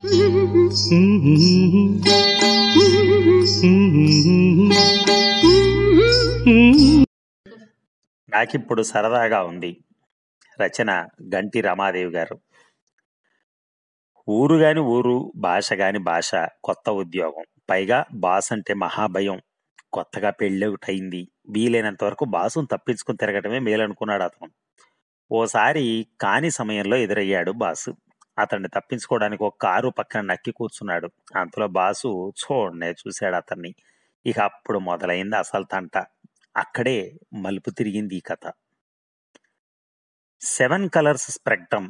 నాకిప్పుడు సరదాగా ఉంది రచన గంటి రమాదేవి గారు ఊరు గాని ఊరు భాష గాని భాష కొత్త ఉద్యోగం పైగా బాస్ అంటే మహాభయం కొత్తగా పెళ్ళొకటయింది వీలైనంత వరకు బాసును తప్పించుకుని తిరగటమే మేలనుకున్నాడు అతను ఓసారి కాని సమయంలో ఎదురయ్యాడు బాసు అతన్ని తప్పించుకోవడానికి ఒక కారు పక్కన నక్కి కూర్చున్నాడు అంతలో బాసు చూడనే చూశాడు అతన్ని ఇక అప్పుడు మొదలైంది అసలు తంట అక్కడే మలుపు తిరిగింది ఈ కథ seven colours spectrum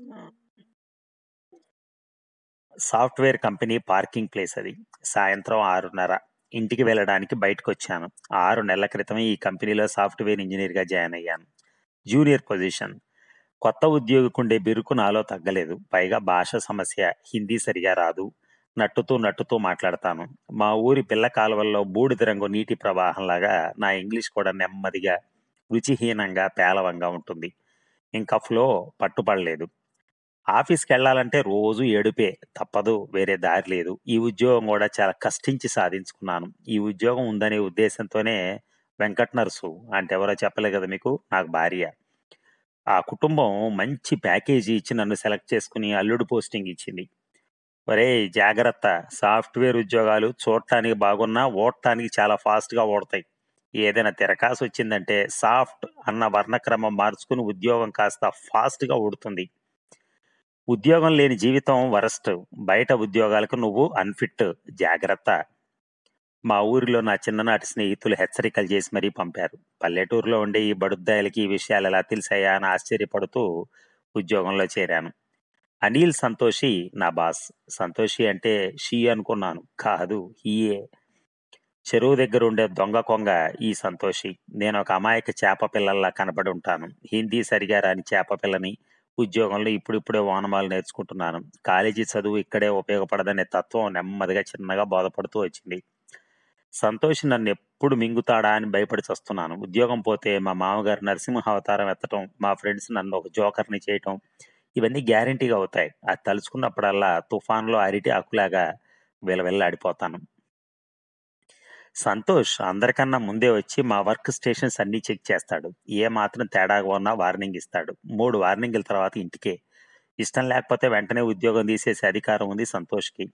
software company parking place అది సాయంత్రం ఆరున్నర ఇంటికి వెళ్ళడానికి బయటకు వచ్చాను ఆరు నెలల క్రితమే ఈ కంపెనీలో సాఫ్ట్వేర్ ఇంజనీర్గా జాయిన్ అయ్యాను జూనియర్ పొజిషన్ కొత్త ఉద్యోగికుండే బిరుకు నాలో తగ్గలేదు పైగా భాష సమస్య హిందీ సరిగా రాదు నట్టుతూ నట్టుతూ మాట్లాడతాను మా ఊరి పిల్ల కాలువల్లో బూడిద రంగు నీటి ప్రవాహంలాగా నా ఇంగ్లీష్ కూడా నెమ్మదిగా రుచిహీనంగా పేలవంగా ఉంటుంది ఇంకా ఫ్లో పట్టుపడలేదు ఆఫీస్కి వెళ్ళాలంటే రోజు ఏడుపే తప్పదు వేరే దారి లేదు ఈ ఉద్యోగం కూడా చాలా కష్టించి సాధించుకున్నాను ఈ ఉద్యోగం ఉందనే ఉద్దేశంతోనే వెంకట్ నర్సు అంటే ఎవరో చెప్పలే కదా మీకు నాకు భార్య ఆ కుటుంబం మంచి ప్యాకేజీ ఇచ్చి నన్ను సెలెక్ట్ చేసుకుని అల్లుడు పోస్టింగ్ ఇచ్చింది ఒరే జాగ్రత్త సాఫ్ట్వేర్ ఉద్యోగాలు చూడటానికి బాగున్నా ఓడటానికి చాలా ఫాస్ట్గా ఓడతాయి ఏదైనా తిరకాసు వచ్చిందంటే సాఫ్ట్ అన్న వర్ణక్రమం మార్చుకుని ఉద్యోగం కాస్త ఫాస్ట్గా ఉడుతుంది ఉద్యోగం లేని జీవితం వరస్ట్ బయట ఉద్యోగాలకు నువ్వు అన్ఫిట్ జాగ్రత్త మా ఊరిలో నా చిన్ననాటి స్నేహితులు హెచ్చరికలు చేసి మరీ పంపారు పల్లెటూరులో ఉండే ఈ బడుద్దాయలకి ఈ విషయాలు ఎలా తెలిసాయా అని ఆశ్చర్యపడుతూ ఉద్యోగంలో చేరాను అనిల్ సంతోషి నా బాస్ సంతోషి అంటే షీ అనుకున్నాను కాదు హీయే చెరువు దగ్గర ఉండే దొంగ కొంగ ఈ సంతోషి నేను ఒక అమాయక చేప పిల్లల్లా కనపడి ఉంటాను హిందీ సరిగా రాని చేప పిల్లని ఉద్యోగంలో ఇప్పుడిప్పుడే ఓనమాలు నేర్చుకుంటున్నాను కాలేజీ చదువు ఇక్కడే ఉపయోగపడదనే తత్వం నెమ్మదిగా చిన్నగా బోధపడుతూ వచ్చింది సంతోష్ నన్ను ఎప్పుడు మింగుతాడా అని భయపడి చస్తున్నాను ఉద్యోగం పోతే మా మామగారు నరసింహ అవతారం ఎత్తటం మా ఫ్రెండ్స్ నన్ను ఒక జోకర్ని చేయటం ఇవన్నీ గ్యారంటీగా అవుతాయి అది తలుచుకున్నప్పుడల్లా తుఫాన్లో అరిటి ఆకులాగా విలవిల్లాడిపోతాను సంతోష్ అందరికన్నా ముందే వచ్చి మా వర్క్ స్టేషన్స్ అన్ని చెక్ చేస్తాడు ఏ మాత్రం తేడాగా ఉన్నా వార్నింగ్ ఇస్తాడు మూడు వార్నింగ్ల తర్వాత ఇంటికే ఇష్టం లేకపోతే వెంటనే ఉద్యోగం తీసేసే అధికారం ఉంది సంతోష్కి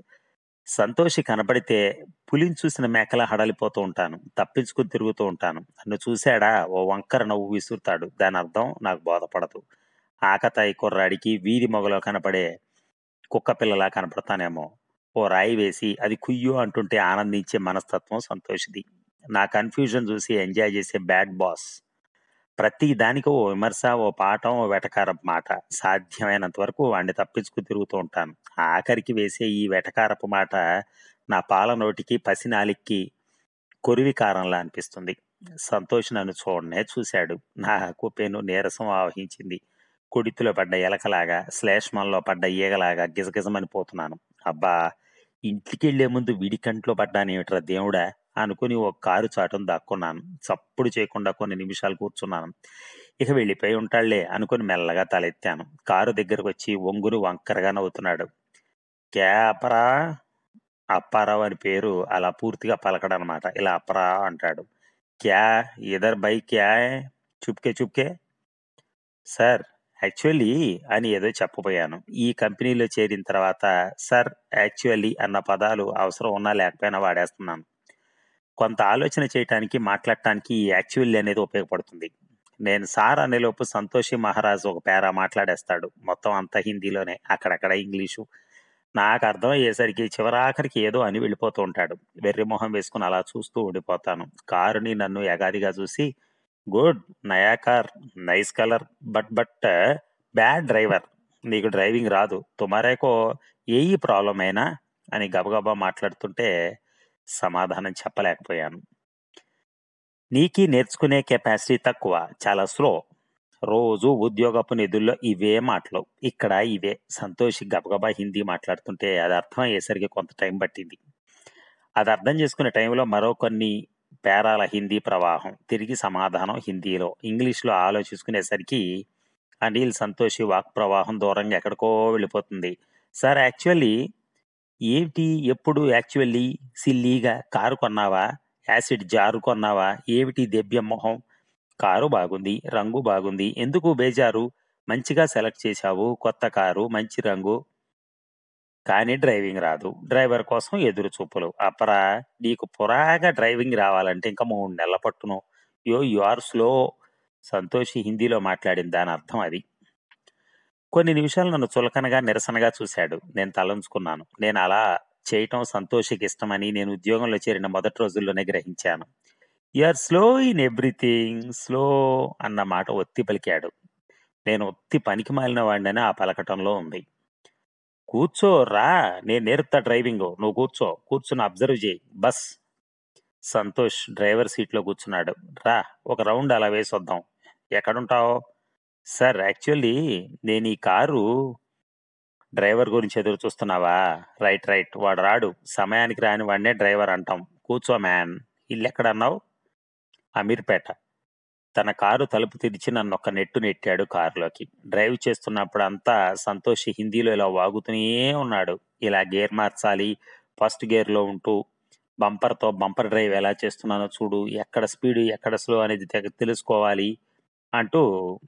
సంతోషి కనబడితే పులిని చూసిన మేకలా హడలిపోతూ ఉంటాను తప్పించుకుని తిరుగుతూ ఉంటాను నన్ను చూశాడా ఓ వంకర నవ్వు విసురుతాడు దాని అర్థం నాకు బోధపడదు ఆకతాయి కుర్రాడికి వీధి మొగలో కనపడే కుక్క పిల్లలా కనపడతానేమో ఓ రాయి వేసి అది కుయ్యో అంటుంటే ఆనందించే మనస్తత్వం సంతోషిది నా కన్ఫ్యూజన్ చూసి ఎంజాయ్ చేసే బ్యాడ్ బాస్ ప్రతి దానికి ఓ విమర్శ ఓ పాఠం ఓ వెటకారం మాట సాధ్యమైనంత వరకు వాడిని తప్పించుకు తిరుగుతూ ఉంటాను ఆఖరికి వేసే ఈ వెటకారపు మాట నా పాల నోటికి పసినాలికి కొరివి కారంలా అనిపిస్తుంది సంతోష్ నన్ను చూడనే చూశాడు నాకు పెను నీరసం ఆవహించింది కుడితిలో పడ్డ ఎలకలాగా శ్లేష్మంలో పడ్డ ఈగలాగా గిజగిజమని పోతున్నాను అబ్బా ఇంటికి వెళ్లే ముందు విడి కంట్లో పడ్డానేమిట్రా దేవుడా అనుకుని ఒక కారు చాటును దాక్కున్నాను చప్పుడు చేయకుండా కొన్ని నిమిషాలు కూర్చున్నాను ఇక వెళ్ళిపోయి ఉంటాళ్లే అనుకుని మెల్లగా తలెత్తాను కారు దగ్గరకు వచ్చి ఒంగురు వంకరగా నవ్వుతున్నాడు క్యాపరా అప్పారావు అని పేరు అలా పూర్తిగా పలకడనమాట ఇలా అప్పరా అంటాడు క్యా ఇదర్ బై క్యా చుప్కే చుప్కే సార్ యాక్చువల్లీ అని ఏదో చెప్పబోయాను ఈ కంపెనీలో చేరిన తర్వాత సార్ యాక్చువల్లీ అన్న పదాలు అవసరం ఉన్నా లేకపోయినా వాడేస్తున్నాను కొంత ఆలోచన చేయటానికి మాట్లాడటానికి ఈ యాక్చువల్లీ అనేది ఉపయోగపడుతుంది నేను సార్ అనేలోపు సంతోషి మహారాజ్ ఒక పేరా మాట్లాడేస్తాడు మొత్తం అంతా హిందీలోనే అక్కడక్కడ ఇంగ్లీషు నాకు అర్థం అయ్యేసరికి చివరాఖరికి ఏదో అని వెళ్ళిపోతూ ఉంటాడు వెర్రి మొహం వేసుకుని అలా చూస్తూ ఉండిపోతాను కారుని నన్ను ఎగాదిగా చూసి గుడ్ నయా car nice colour but but bad driver నీకు డ్రైవింగ్ రాదు తుమారేకో ఏ ప్రాబ్లం అయినా అని గబగబా మాట్లాడుతుంటే సమాధానం చెప్పలేకపోయాను నీకి నేర్చుకునే కెపాసిటీ తక్కువ చాలా స్లో రోజు ఉద్యోగపు నిధుల్లో ఇవే మాటలు ఇక్కడ ఇవే సంతోషి గబగబా హిందీ మాట్లాడుతుంటే అది అర్థం అయ్యేసరికి కొంత టైం పట్టింది అది అర్థం చేసుకునే టైంలో మరో కొన్ని పేరాల హిందీ ప్రవాహం తిరిగి సమాధానం హిందీలో ఇంగ్లీష్లో ఆలోచించుకునేసరికి అనిల్ సంతోషి వాక్ ప్రవాహం దూరంగా ఎక్కడికో వెళ్ళిపోతుంది సార్ యాక్చువల్లీ ఏమిటి ఎప్పుడు యాక్చువల్లీ సిల్లీగా కారు కొన్నావా యాసిడ్ జారు కొన్నావా ఏమిటి దెబ్బెం మొహం కారు బాగుంది రంగు బాగుంది ఎందుకు బేజారు మంచిగా సెలెక్ట్ చేశావు కొత్త కారు మంచి రంగు కానీ డ్రైవింగ్ రాదు డ్రైవర్ కోసం ఎదురు చూపులు అపరా నీకు పురాగా డ్రైవింగ్ రావాలంటే ఇంకా మూడు నెలల పట్టును యో యు ఆర్ స్లో సంతోషి హిందీలో మాట్లాడిన దాని అర్థం అది కొన్ని నిమిషాలు నన్ను చులకనగా నిరసనగా చూశాడు నేను తలంచుకున్నాను నేను అలా చేయటం సంతోషికి ఇష్టమని నేను ఉద్యోగంలో చేరిన మొదటి రోజుల్లోనే గ్రహించాను are slow in everything slow అన్న మాట ఒత్తి పలికాడు నేను ఒత్తి పనికి మాలిన వాడినని ఆ పలకటంలో ఉంది కూర్చో రా నేను నేర్పుతా డ్రైవింగ్ నువ్వు కూర్చో కూర్చుని అబ్జర్వ్ చేయి బస్ సంతోష్ డ్రైవర్ సీట్లో కూర్చున్నాడు రా ఒక రౌండ్ అలా వేసి వద్దాం ఎక్కడుంటావు సార్ యాక్చువల్లీ నేను ఈ కారు డ్రైవర్ గురించి ఎదురు చూస్తున్నావా రైట్ రైట్ వాడు రాడు సమయానికి రాని వాడినే డ్రైవర్ అంటాం కూర్చో మ్యాన్ ఇల్లు ఎక్కడన్నావు అమీర్పేట తన కారు తలుపు తెరిచి నన్ను ఒక నెట్టు నెట్టాడు కారులోకి డ్రైవ్ చేస్తున్నప్పుడు అంతా సంతోషి హిందీలో ఇలా వాగుతూనే ఉన్నాడు ఇలా గేర్ మార్చాలి ఫస్ట్ గేర్లో ఉంటూ బంపర్తో బంపర్ డ్రైవ్ ఎలా చేస్తున్నానో చూడు ఎక్కడ స్పీడ్ ఎక్కడ స్లో అనేది తెగ తెలుసుకోవాలి అంటూ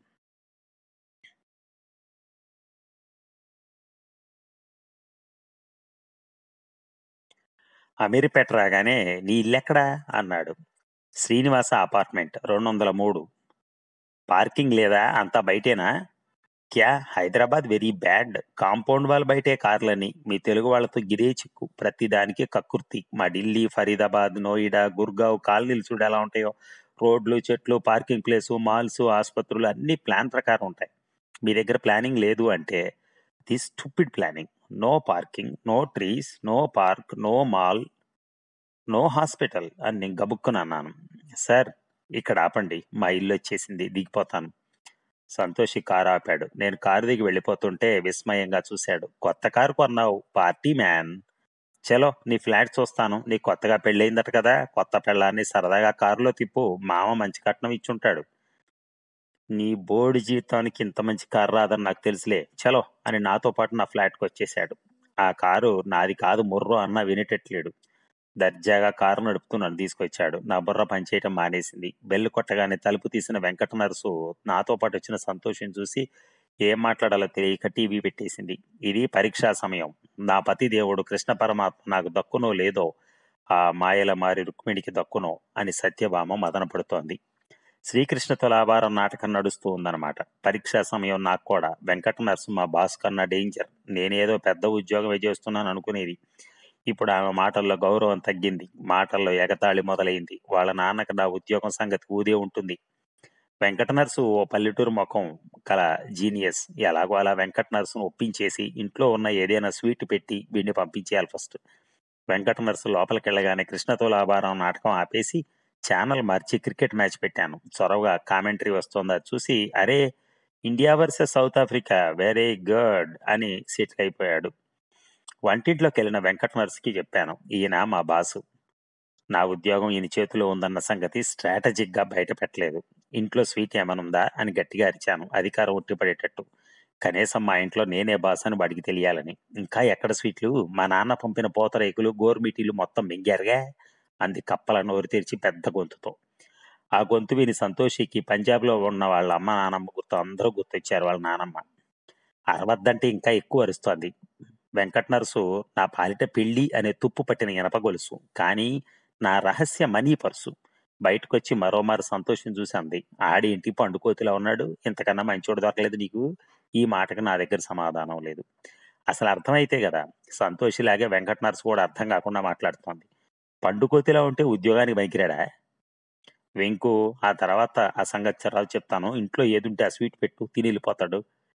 అమీర్పేట రాగానే నీ ఇల్లెక్కడా అన్నాడు శ్రీనివాస అపార్ట్మెంట్ రెండు వందల మూడు పార్కింగ్ లేదా అంతా బయటేనా క్యా హైదరాబాద్ వెరీ బ్యాడ్ కాంపౌండ్ వాళ్ళ బయటే కార్లని మీ తెలుగు వాళ్ళతో గిరే చిక్కు ప్రతి దానికి కక్కుర్తి మా ఢిల్లీ ఫరీదాబాద్ నోయిడా గుర్గావ్ కాలనీలు చూడు ఎలా ఉంటాయో రోడ్లు చెట్లు పార్కింగ్ ప్లేసు మాల్స్ ఆసుపత్రులు అన్ని ప్లాన్ ప్రకారం ఉంటాయి మీ దగ్గర ప్లానింగ్ లేదు అంటే the stupid planning no parking no trees no park no mall no hospital అని నేను గబుక్కుని అన్నాను సార్ ఇక్కడ ఆపండి మా ఇల్లు వచ్చేసింది దిగిపోతాను సంతోషి కారు ఆపాడు నేను కారు దిగి వెళ్ళిపోతుంటే విస్మయంగా చూశాడు కొత్త కారు కొన్నావు పార్టీ మ్యాన్ చలో నీ ఫ్లాట్ చూస్తాను నీ కొత్తగా పెళ్ళయిందట కదా కొత్త పెళ్ళాన్ని సరదాగా కారులో తిప్పు మామ మంచి కట్నం ఇచ్చుంటాడు నీ బోర్డు జీవితానికి ఇంత మంచి కారు రాదని నాకు తెలుసులే చలో అని నాతో పాటు నా ఫ్లాట్కి వచ్చేసాడు ఆ కారు నాది కాదు ముర్రో అన్న వినేటట్లేడు దర్జాగా కారు నడుపుతూ నన్ను తీసుకొచ్చాడు నా బుర్ర పనిచేయటం మానేసింది బెల్లు కొట్టగానే తలుపు తీసిన వెంకట నరసు నాతో పాటు వచ్చిన సంతోషం చూసి ఏం మాట్లాడాలో తెలియక టీవీ పెట్టేసింది ఇది పరీక్షా సమయం నా పతి దేవుడు కృష్ణ పరమాత్మ నాకు దక్కునో లేదో ఆ మాయల మారి రుక్మిణికి దక్కునో అని సత్యభామ మదన పడుతోంది శ్రీకృష్ణ తులాభారం నాటకం నడుస్తూ ఉందన్నమాట పరీక్షా సమయం నాకు కూడా వెంకట నరసు మా బాస్ కన్నా డేంజర్ నేనేదో పెద్ద ఉద్యోగమే చేస్తున్నాను అనుకునేది ఇప్పుడు ఆమె మాటల్లో గౌరవం తగ్గింది మాటల్లో ఎగతాళి మొదలైంది వాళ్ళ నాన్నకు నా ఉద్యోగం సంగతి ఊదే ఉంటుంది వెంకట నర్సు ఓ పల్లెటూరు ముఖం కల జీనియస్ ఎలాగో అలా వెంకట నర్సును ఒప్పించేసి ఇంట్లో ఉన్న ఏదైనా స్వీట్ పెట్టి వీడిని పంపించేయాలి ఫస్ట్ వెంకట నర్సు లోపలికి వెళ్ళగానే కృష్ణతో లాభారం నాటకం ఆపేసి ఛానల్ మార్చి క్రికెట్ మ్యాచ్ పెట్టాను చొరవగా కామెంటరీ వస్తుందా చూసి అరే India versus South Africa very good అని సెటిల్ అయిపోయాడు వంటింట్లోకి వెళ్ళిన వెంకట నర్సుకి చెప్పాను ఈయన మా బాసు నా ఉద్యోగం ఈయన చేతిలో ఉందన్న సంగతి స్ట్రాటజిక్ గా బయట పెట్టలేదు ఇంట్లో స్వీట్ ఏమనుందా అని గట్టిగా అరిచాను అధికారం ఉట్టిపడేటట్టు కనీసం మా ఇంట్లో నేనే బాస్ అని వాడికి తెలియాలని ఇంకా ఎక్కడ స్వీట్లు మా నాన్న పంపిన పోతరేకులు గోర్మిటీలు మొత్తం మింగారుగా అంది కప్పల నోరు తెరిచి పెద్ద గొంతుతో ఆ గొంతు విని సంతోషికి పంజాబ్లో ఉన్న వాళ్ళ అమ్మ నానమ్మ గుర్తు అందరూ గుర్తొచ్చారు వాళ్ళ నానమ్మ అరవద్దంటే ఇంకా ఎక్కువ అరుస్తోంది వెంకట నరసు నా పాలిట పెళ్లి అనే తుప్పు పట్టిన ఇనప గొలుసు కానీ నా రహస్య మనీ పర్సు బయటకొచ్చి మరోమారు సంతోషం చూసి అంది ఆడేంటి పండుకోతిలా ఉన్నాడు ఇంతకన్నా మంచోడు దొరకలేదు నీకు ఈ మాటకు నా దగ్గర సమాధానం లేదు అసలు అర్థమైతే కదా సంతోషిలాగే వెంకట నరసు కూడా అర్థం కాకుండా మాట్లాడుతోంది పండుకోతిలా ఉంటే ఉద్యోగానికి పనికిరాడా వెంకు ఆ తర్వాత ఆ సంగతి తర్వాత చెప్తాను ఇంట్లో ఏదుంటే ఆ స్వీట్ పెట్టు తిని వెళ్ళిపోతాడు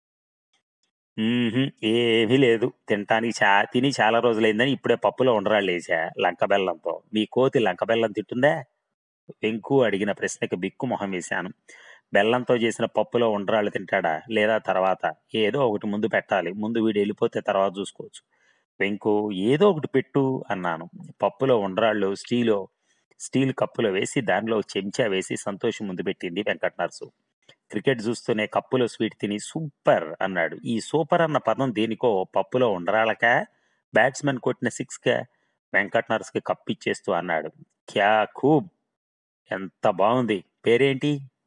"మ్మ్హ్మ్, ఏమీ లేదు తినటానికి చా తిని చాలా రోజులైందని ఇప్పుడే పప్పులో ఉండరాళ్ళు వేసా లంక బెల్లంతో మీ కోతి లంక బెల్లం తింటుందా వెంకు అడిగిన ప్రశ్నకి బిక్కు మొహం వేశాను బెల్లంతో చేసిన పప్పులో ఉండరాళ్ళు తింటాడా లేదా తర్వాత ఏదో ఒకటి ముందు పెట్టాలి ముందు వీడు వెళ్ళిపోతే తర్వాత చూసుకోవచ్చు వెంకు ఏదో ఒకటి పెట్టు అన్నాను పప్పులో ఉండరాళ్ళు స్టీలో స్టీల్ కప్పులో వేసి దానిలో చెంచా వేసి సంతోషం ముందు పెట్టింది వెంకట నరసు క్రికెట్ చూస్తూనే కప్పులో స్వీట్ తిని సూపర్ అన్నాడు ఈ సూపర్ అన్న పదం దేనికో పప్పులో ఉండరాలక బ్యాట్స్మెన్ కొట్టిన సిక్స్ క వెంకట్ నర్స్కి కప్పిచ్చేస్తూ అన్నాడు క్యా ఖూబ్ ఎంత బాగుంది పేరేంటి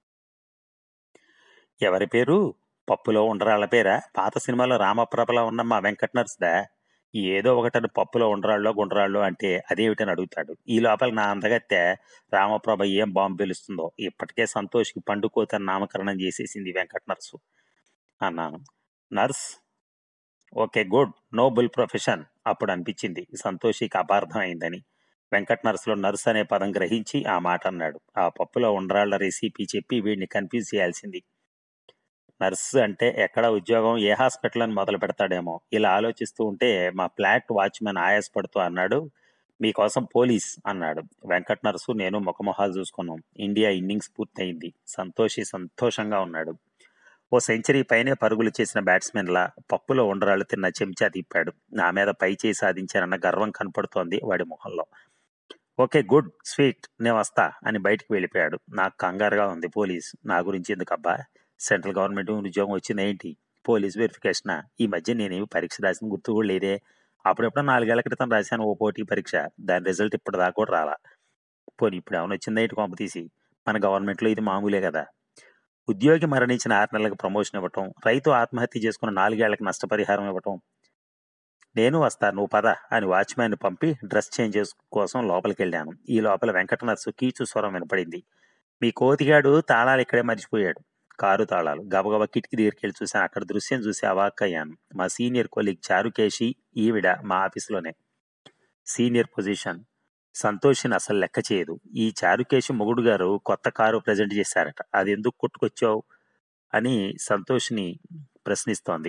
ఎవరి పేరు పప్పులో ఉండరాళ్ళ పేరా పాత సినిమాలో రామప్రభలో ఉన్న మా వెంకట్ నర్స్దా ఏదో ఒకటని పప్పులో ఉండరాళ్ళో గుండ్రాళ్ళో అంటే అదేమిటని అడుగుతాడు ఈ లోపల నా అందగత్తె రామప్రభ ఏం బాంబు పిలుస్తుందో ఇప్పటికే సంతోష్కి పండుకోతని నామకరణం చేసేసింది వెంకట్ నర్సు అన్నాను nurse okay good noble profession అప్పుడు అనిపించింది సంతోషికి అపార్థం అయిందని వెంకట్ నర్సులో నర్స్ అనే పదం గ్రహించి ఆ మాట అన్నాడు ఆ పప్పులో ఉండరాళ్ల రెసిపీ చెప్పి వీడిని కన్ఫ్యూజ్ చేయాల్సింది నర్స్ అంటే ఎక్కడ ఉద్యోగం ఏ హాస్పిటల్ అని మొదలు పెడతాడేమో ఇలా ఆలోచిస్తూ ఉంటే మా ఫ్లాట్ వాచ్మెన్ ఆయాసపడుతూ అన్నాడు మీకోసం పోలీస్ అన్నాడు వెంకట్ నర్సు నేను ముఖమొహాలు చూసుకున్నాం ఇండియా ఇన్నింగ్స్ పూర్తయింది సంతోషి సంతోషంగా ఉన్నాడు ఓ సెంచరీ పైనే పరుగులు చేసిన బ్యాట్స్మెన్లా పప్పులో ఉండరాళ్ళు తిన్న చెంచా తిప్పాడు నా మీద పై చేయి సాధించానన్న గర్వం కనపడుతోంది వాడి మొహంలో ఓకే గుడ్ స్వీట్ నేను వస్తా అని బయటికి వెళ్ళిపోయాడు నాకు కంగారుగా ఉంది పోలీస్ నా గురించి ఎందుకబ్బా సెంట్రల్ గవర్నమెంట్ ఉద్యోగం వచ్చింది ఏంటి పోలీస్ వెరిఫికేషన్ ఈ మధ్య నేనేమి పరీక్ష రాసిన గుర్తు కూడా లేదే అప్పుడెప్పుడు నాలుగేళ్ల క్రితం రాశాను ఓ పోటీ పరీక్ష దాని రిజల్ట్ ఇప్పుడు దాకా కూడా రాలా పోనీ ఇప్పుడు ఏమైనా వచ్చిందా ఏంటి కొంప తీసి మన గవర్నమెంట్లో ఇది మామూలే కదా ఉద్యోగి మరణించిన ఆరు నెలలకు ప్రమోషన్ ఇవ్వటం రైతు ఆత్మహత్య చేసుకున్న నాలుగేళ్లకు నష్టపరిహారం ఇవ్వటం నేను వస్తా నువ్వు పద అని వాచ్మ్యాన్ పంపి డ్రెస్ చేంజ్ కోసం లోపలికి వెళ్ళాను ఈ లోపల వెంకట నర్సు కీచు స్వరం వినపడింది మీ కోతిగాడు తాళాలు ఇక్కడే మర్చిపోయాడు కారు తాళాలు గబగబా కిటికీ దగ్గరికి వెళ్ళి చూశాను అక్కడ దృశ్యం చూసి అవాక్కయ్యాను మా సీనియర్ కొలీగ్ చారుకేశి ఈవిడ మా ఆఫీసులోనే సీనియర్ పొజిషన్ సంతోషిని అసలు లెక్క చేయదు ఈ చారుకేశి మొగుడు గారు కొత్త కారు ప్రజెంట్ చేశారట అది ఎందుకు కొట్టుకొచ్చావు అని సంతోషిని ప్రశ్నిస్తోంది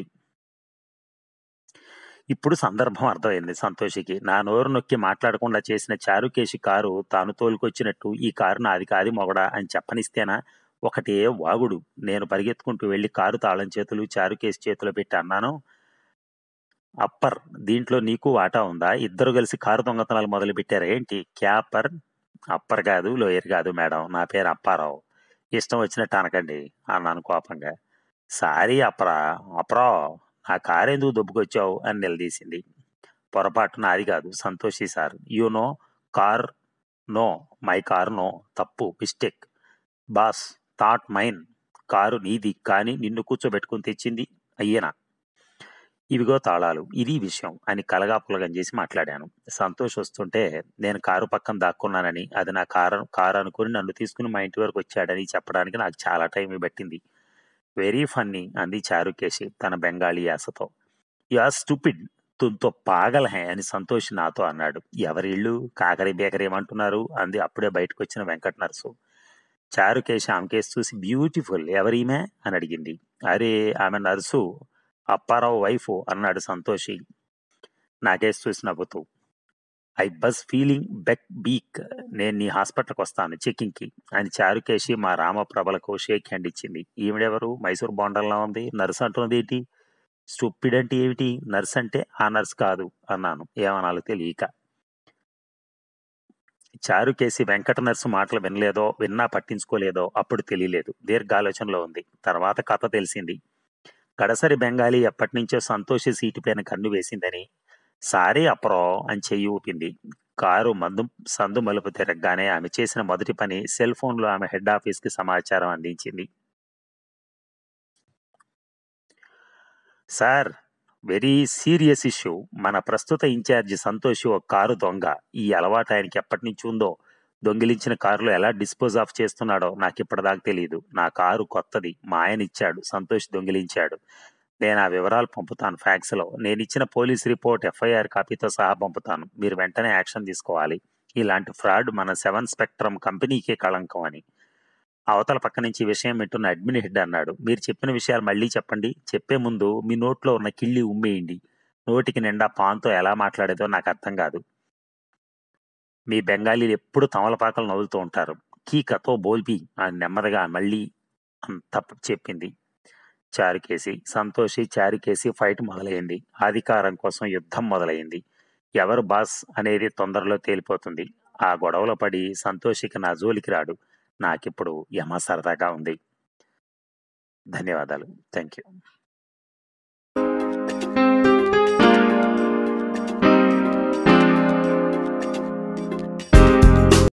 ఇప్పుడు సందర్భం అర్థమైంది సంతోషికి నా నోరు నొక్కి మాట్లాడకుండా చేసిన చారుకేశి కారు తాను తోలుకొచ్చినట్టు ఈ కారు నాది కాది మొగడా అని చెప్పనిస్తేనా ఒకటే వాగుడు నేను పరిగెత్తుకుంటూ వెళ్ళి కారు తాళం చేతులు చారుకేసి చేతిలో పెట్టి అన్నాను అప్పర్ దీంట్లో నీకు వాటా ఉందా ఇద్దరు కలిసి కారు దొంగతనాలు మొదలు పెట్టారు ఏంటి క్యాపర్ అప్పర్ కాదు లోయర్ కాదు మేడం నా పేరు అప్పారావు ఇష్టం వచ్చినట్టు అనకండి అన్నాను కోపంగా సారీ అప్పరా అప్పరా నా కారు ఎందుకు దొబ్బుకొచ్చావు అని నిలదీసింది పొరపాటు నాది కాదు Santoshi sir you know car no my car no తప్పు mistake boss thought mine car నీది కానీ నిన్ను కూర్చోబెట్టుకుని తెచ్చింది అయ్యేనా ఇవిగో తాళాలు ఇది విషయం అని కలగాపులగం చేసి మాట్లాడాను సంతోష్ వస్తుంటే నేను కారు పక్కన దాక్కున్నానని అది నా కారు కారు అనుకుని నన్ను తీసుకుని మా ఇంటి వరకు వచ్చాడని చెప్పడానికి నాకు చాలా టైం పట్టింది వెరీ ఫన్నీ అంది చారుకేశి తన బెంగాలీ యాసతో యా స్టూపిడ్ తుంతో పాగల్ హే అని సంతోష్ నాతో అన్నాడు ఎవరి ఇళ్ళు కాకరి బేకరి ఏమంటున్నారు అంది అప్పుడే బయటకు వచ్చిన వెంకట నర్సు చారుకేశ ఆమెకేసి చూసి బ్యూటిఫుల్ ఎవరీమే అని అడిగింది అరే ఆమె నర్సు అప్పారావు వైఫ్ అన్నాడు సంతోషి నాకేసి చూసి నవ్వుతూ I was feeling weak weak నేను నీ హాస్పిటల్కి వస్తాను చెకింగ్కి అని చారుకేసి మా రామప్రభలకు షేక్ హ్యాండ్ ఇచ్చింది ఈవిడెవరు మైసూర్ బొండల్లా ఉంది నర్స్ అంటున్నది ఏంటి స్టూపిడ్ అంటే ఏమిటి నర్స్ అంటే ఆ నర్స్ కాదు అన్నాను ఏమనాలో తెలియక చారుకేసి వెంకట నర్సు మాటలు వినలేదో విన్నా పట్టించుకోలేదో అప్పుడు తెలియలేదు దీర్ఘాలోచనలో ఉంది తర్వాత కథ తెలిసింది గడసరి బెంగాలీ ఎప్పటి నుంచో సంతోషి సీటు పైన కన్ను వేసిందని సారీ అప్రో అని చెయ్యి ఊపింది కారు మందు సందు మలుపు తిరగగానే ఆమె చేసిన మొదటి పని సెల్ ఫోన్లో ఆమె హెడ్ ఆఫీస్కి సమాచారం అందించింది సార్ వెరీ సీరియస్ ఇష్యూ మన ప్రస్తుత ఇన్ఛార్జి సంతోష్ ఒక కారు దొంగ ఈ అలవాటు ఆయనకి ఎప్పటి నుంచి ఉందో దొంగిలించిన కారులో ఎలా డిస్పోజ్ ఆఫ్ చేస్తున్నాడో నాకు ఇప్పటిదాకా తెలియదు నా కారు కొత్తది మా ఆయన ఇచ్చాడు సంతోష్ దొంగిలించాడు నేను ఆ వివరాలు పంపుతాను ఫ్యాక్స్లో నేను ఇచ్చిన పోలీస్ రిపోర్ట్ ఎఫ్ఐఆర్ కాపీతో సహా పంపుతాను మీరు వెంటనే యాక్షన్ తీసుకోవాలి ఇలాంటి ఫ్రాడ్ మన సెవెన్ స్పెక్ట్రమ్ కంపెనీకే కళంకం అని అవతల పక్క నుంచి ఈ విషయం వింటున్న అడ్మిన్ హెడ్ అన్నాడు మీరు చెప్పిన విషయాలు మళ్ళీ చెప్పండి చెప్పే ముందు మీ నోట్లో ఉన్న కిళ్ళి ఉమ్మేయండి నోటికి నిండా పాన్తో ఎలా మాట్లాడేదో నాకు అర్థం కాదు మీ బెంగాలీలు ఎప్పుడు తమలపాకలు నవ్వులుతూ ఉంటారు కీ కతో బోల్బి అని నెమ్మదిగా మళ్ళీ అంత చెప్పింది చారుకేసి సంతోషి చారుకేసి ఫైట్ మొదలైంది అధికారం కోసం యుద్ధం మొదలైంది ఎవరు బాస్ అనేది తొందరలో తేలిపోతుంది ఆ గొడవలో పడి సంతోషికి నా జోలికి రాడు నాకిప్పుడు యమ సరదాగా ఉంది ధన్యవాదాలు థ్యాంక్ యూ